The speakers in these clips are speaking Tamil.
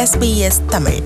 SBS தமிழ்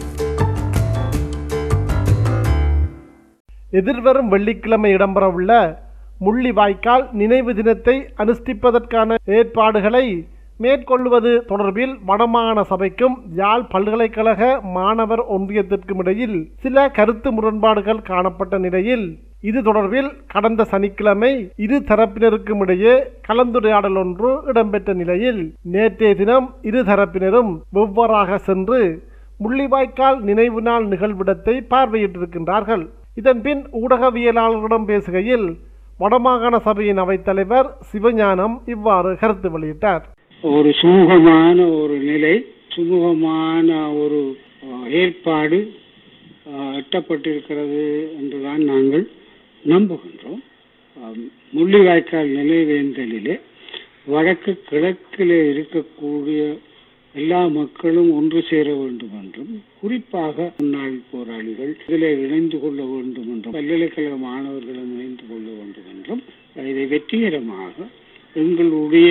எதிர்வரும் வெள்ளிக்கிழமை இடம்பெறவுள்ள முள்ளிவாய்க்கால் நினைவு தினத்தை அனுஷ்டிப்பதற்கான ஏற்பாடுகளை மேற்கொள்வது தொடர்பில் வடமாகாண சபைக்கும் யாழ் பல்கலைக்கழக மாணவர் ஒன்றியத்திற்கும் இடையில் சில கருத்து முரண்பாடுகள் காணப்பட்ட நிலையில் இது தொடர்பில் கடந்த சனிக்கிழமை இரு தரப்பினருக்கும் இடையே கலந்துரையாடல் ஒன்று இடம்பெற்ற நிலையில் நேற்றைய தினம் இரு தரப்பினரும் வெவ்வேறாக சென்று முள்ளிவாய்க்கால் நினைவு நாள் நிகழ்விடத்தை பார்வையிட்டிருக்கின்றார்கள் இதன்பின் ஊடகவியலாளர்களிடம் பேசுகையில் வடமாகாண சபையின் அவைத்தலைவர் சிவஞானம் இவ்வாறு கருத்து வெளியிட்டார் ஒரு சுமூகமான ஒரு நிலை சுமூகமான ஒரு அஹ், ஏற்பாடு அஹ், எட்டப்பட்டிருக்கிறது என்றுதான் நாங்கள் நம்புகின்றோம் அஹ், முள்ளிவாய்க்கால் நினைவேந்தலிலே வடக்கு கிழக்கிலே இருக்கக்கூடிய எல்லா மக்களும் ஒன்று சேர வேண்டும் என்றும் குறிப்பாக முன்னாள் போராளிகள் இதில் இணைந்து கொள்ள வேண்டும் என்றும் பல்கலைக்கழக மாணவர்களும் இணைந்து கொள்ள வேண்டும் என்றும் இதை வெற்றிகரமாக எங்களுடைய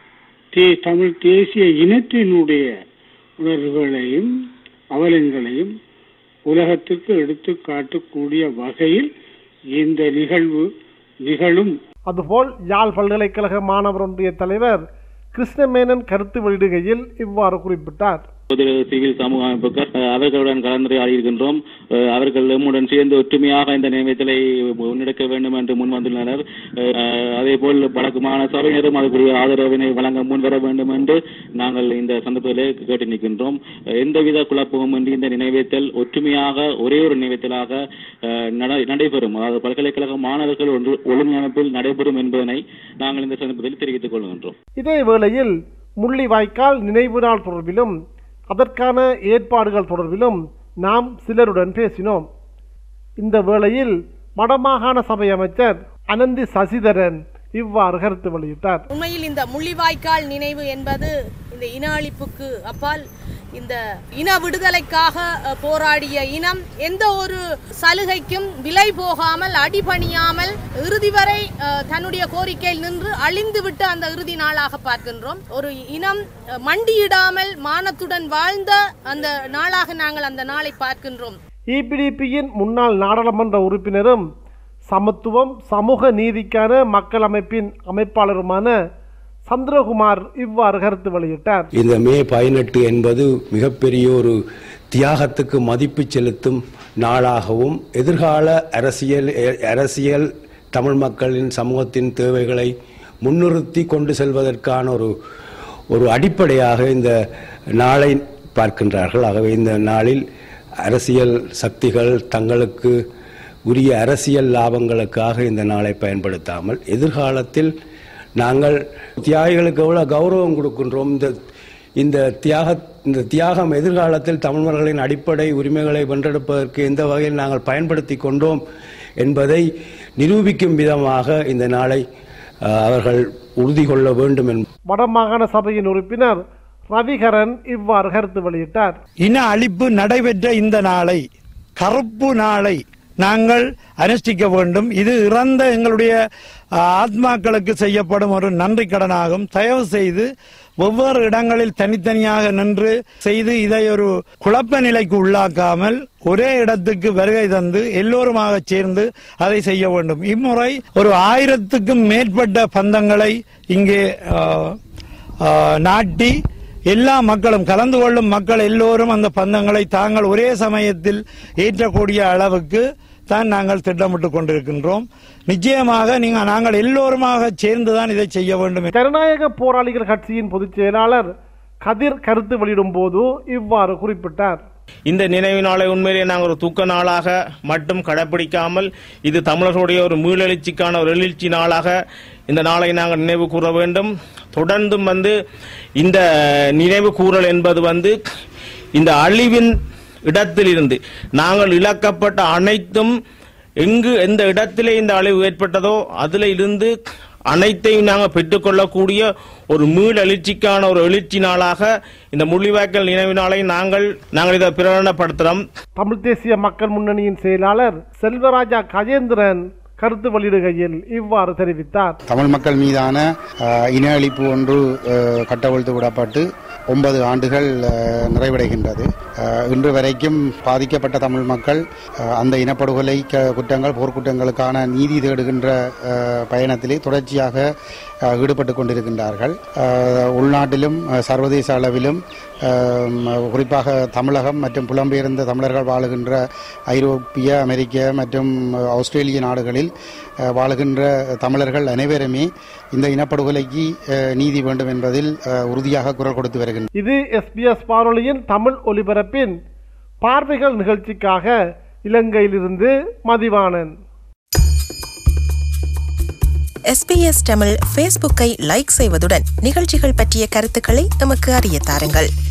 தே தமிழ் தேசிய இனத்தினுடைய உணர்வுகளையும் அவலங்களையும் உலகத்திற்கு எடுத்து காட்டக்கூடிய வகையில் இந்த நிகழ்வு நிகழும் அதுபோல் யாழ் பல்கலைக்கழக மாணவர் ஒன்றிய தலைவர் கிருஷ்ணமேனன் கருத்து வெளியிடுகையில் இவ்வாறு குறிப்பிட்டார் பொது சிவில் சமூக அமைப்புகள் அஹ், அவர்களுடன் கலந்துரையாடி இருக்கின்றோம் அஹ், அவர்கள் எம்முடன் சேர்ந்து ஒற்றுமையாக இந்த நியமனத்தை முன்னெடுக்க வேண்டும் என்று முன் வந்துள்ளனர் அஹ், அதேபோல் வடக்கு மாகாண சபையினரும் அதுக்குரிய ஆதரவினை வழங்க முன்வர வேண்டும் என்று நாங்கள் இந்த சந்தர்ப்பத்திலே கேட்டு நிற்கின்றோம் அஹ், எந்தவித குழப்பமும் இன்றி இந்த நினைவேத்தல் ஒற்றுமையாக ஒரே ஒரு நினைவேத்தலாக அஹ், நட- நடைபெறும் அதாவது பல்கலைக்கழக மாணவர்கள் ஒன்று ஒழுங்கமைப்பில் நடைபெறும் என்பதனை நாங்கள் இந்த சந்தர்ப்பத்தில் தெரிவித்துக் கொள்கின்றோம் இதே வேளையில் முள்ளிவாய்க்கால் நினைவு நாள் தொடர்பிலும் அதற்கான ஏற்பாடுகள் தொடர்பிலும் நாம் சிலருடன் பேசினோம் இந்த வேளையில் வடமாகாண சபை அமைச்சர் அனந்தி சசிதரன் இவ்வாறு கருத்து வெளியிட்டார் உண்மையில் இந்த முள்ளிவாய்க்கால் நினைவு என்பது இந்த இன அழிப்புக்கு அப்பால் இந்த இன விடுதலைக்காக அஹ், போராடிய இனம் எந்த ஒரு சலுகைக்கும் விலை போகாமல் அடிபணியாமல் இறுதி வரை அஹ், தன்னுடைய கோரிக்கையில் நின்று அழிந்துவிட்ட அந்த இறுதி நாளாக பார்க்கின்றோம் ஒரு இனம் அஹ், மண்டியிடாமல் மானத்துடன் வாழ்ந்த அந்த நாளாக நாங்கள் அந்த நாளை பார்க்கின்றோம் இபிடிபியின் முன்னாள் நாடாளுமன்ற உறுப்பினரும் சமத்துவம் சமூக நீதிக்கான மக்கள் அமைப்பின் அமைப்பாளருமான சந்திரகுமார் இவ்வாறு கருத்து வெளியிட்டார் இந்த மே பதினெட்டு என்பது மிகப்பெரிய ஒரு தியாகத்துக்கு மதிப்பு செலுத்தும் நாளாகவும் எதிர்கால அரசியல் அரசியல் தமிழ் மக்களின் சமூகத்தின் தேவைகளை முன்னிறுத்தி கொண்டு செல்வதற்கான ஒரு ஒரு அடிப்படையாக இந்த நாளை பார்க்கின்றார்கள் ஆகவே இந்த நாளில் அரசியல் சக்திகள் தங்களுக்கு உரிய அரசியல் லாபங்களுக்காக இந்த நாளை பயன்படுத்தாமல் எதிர்காலத்தில் நாங்கள் தியாகிகளுக்கு எவ்வளவு கௌரவம் கொடுக்கின்றோம் இந்த இந்த தியாக இந்த தியாகம் எதிர்காலத்தில் தமிழர்களின் அடிப்படை உரிமைகளை வென்றெடுப்பதற்கு எந்த வகையில் நாங்கள் பயன்படுத்தி கொண்டோம் என்பதை நிரூபிக்கும் விதமாக இந்த நாளை அஹ், அவர்கள் உறுதி கொள்ள வேண்டும் என்ப வடமாகாண சபையின் உறுப்பினர் ரவிகரன் இவ்வாறு கருத்து வெளியிட்டார் இன அழிப்பு நடைபெற்ற இந்த நாளை கருப்பு நாளை நாங்கள் அனுஷ்டிக்க வேண்டும் இது இறந்த எங்களுடைய ஆ, ஆத்மாக்களுக்கு செய்யப்படும் ஒரு நன்றி கடனாகும் தயவு செய்து ஒவ்வொரு இடங்களில் தனித்தனியாக நின்று செய்து இதை ஒரு குழப்ப நிலைக்கு உள்ளாக்காமல் ஒரே இடத்துக்கு வருகை தந்து எல்லோருமாக சேர்ந்து அதை செய்ய வேண்டும் இம்முறை ஒரு ஆயிரத்துக்கும் மேற்பட்ட பந்தங்களை இங்கே ஆ, ஆ, நாட்டி எல்லா மக்களும் கலந்து கொள்ளும் மக்கள் எல்லோரும் அந்த பந்தங்களை தாங்கள் ஒரே சமயத்தில் ஏற்றக்கூடிய அளவுக்கு தான் நாங்கள் திட்டமிட்டு கொண்டிருக்கின்றோம் நிச்சயமாக நீங்க நாங்கள் எல்லோருமாக சேர்ந்துதான் இதை செய்ய வேண்டும் என்று ஜனநாயக போராளிகள் கட்சியின் பொதுச் செயலாளர் கதிர் கருத்து வெளியிடும் போது இவ்வாறு குறிப்பிட்டார் இந்த நினைவு நாளை உண்மையிலே நாங்கள் ஒரு தூக்க நாளாக மட்டும் கடைபிடிக்காமல் இது தமிழர்களுடைய ஒரு மீளெழுச்சிக்கான ஒரு எழுச்சி நாளாக இந்த நாளை நாங்கள் நினைவு கூற வேண்டும் தொடர்ந்தும் வந்து இந்த நினைவு கூறல் என்பது வந்து இந்த அழிவின் இடத்திலிருந்து நாங்கள் இழக்கப்பட்ட அனைத்தும் எங்கு எந்த இடத்திலே இந்த அழிவு ஏற்பட்டதோ அதில் இருந்து அனைத்தையும் நாங்கள் பெற்றுக்கொள்ளக்கூடிய ஒரு மீள் எழுச்சிக்கான ஒரு எழுச்சி நாளாக இந்த முள்ளிவாய்க்கல் நினைவு நாளை நாங்கள் நாங்கள் இதை பிரகடனப்படுத்துகிறோம் தமிழ் தேசிய மக்கள் முன்னணியின் செயலாளர் செல்வராஜா கஜேந்திரன் கருத்து வெளியிடுகையில் இவ்வாறு தெரிவித்தார் தமிழ் மக்கள் மீதான அஹ், இன அழிப்பு ஒன்று அஹ், கட்டவிழ்த்து விடப்பட்டு ஒன்பது ஆண்டுகள் அஹ், நிறைவடைகின்றது அஹ், இன்று வரைக்கும் பாதிக்கப்பட்ட தமிழ் மக்கள் அஹ், அந்த இனப்படுகொலை க- குற்றங்கள் போர்க்குற்றங்களுக்கான நீதி தேடுகின்ற அஹ், பயணத்திலே தொடர்ச்சியாக அஹ், ஈடுபட்டு கொண்டிருக்கின்றார்கள் அஹ், உள்நாட்டிலும் அஹ், சர்வதேச அளவிலும் அஹ், குறிப்பாக தமிழகம் மற்றும் புலம்பெயர்ந்த தமிழர்கள் வாழுகின்ற ஐரோப்பிய அமெரிக்க மற்றும் ஆஸ்திரேலிய நாடுகளில் அஹ், வாழுகின்ற தமிழர்கள் அனைவருமே இந்த இனப்படுகொலைக்கு அஹ், நீதி வேண்டும் என்பதில் அஹ், உறுதியாக குரல் கொடுத்து வருகின்றனர் இது எஸ்பிஎஸ் வானொலியின் தமிழ் ஒலிபரப்பின் பார்வைகள் நிகழ்ச்சிக்காக இலங்கையிலிருந்து மதிவாணன் எஸ்பிஎஸ் தமிழ் ஃபேஸ்புக்கை லைக் செய்வதுடன் நிகழ்ச்சிகள் பற்றிய கருத்துக்களை எமக்கு அறிய தாருங்கள்